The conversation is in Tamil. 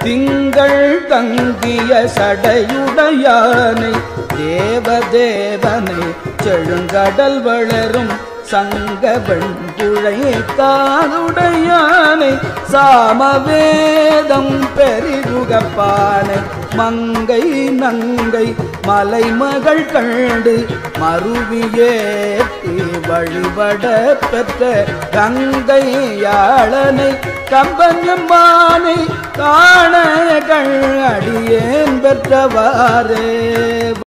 திங்கள் தங்கிய சடையுடையானை தேவதேவனை செழுங்கடல் வளரும் சங்க வெண்புழை காதுடையானை சாமவேதம் பெரிதுகப்பானை மங்கை நங்கை மலைமகள் கண்டு மருவியேத்தி வழிபட பெற்ற கங்கை யாழனை கம்பஞ்சம்பானை காண அடியேன் பெற்றவாறே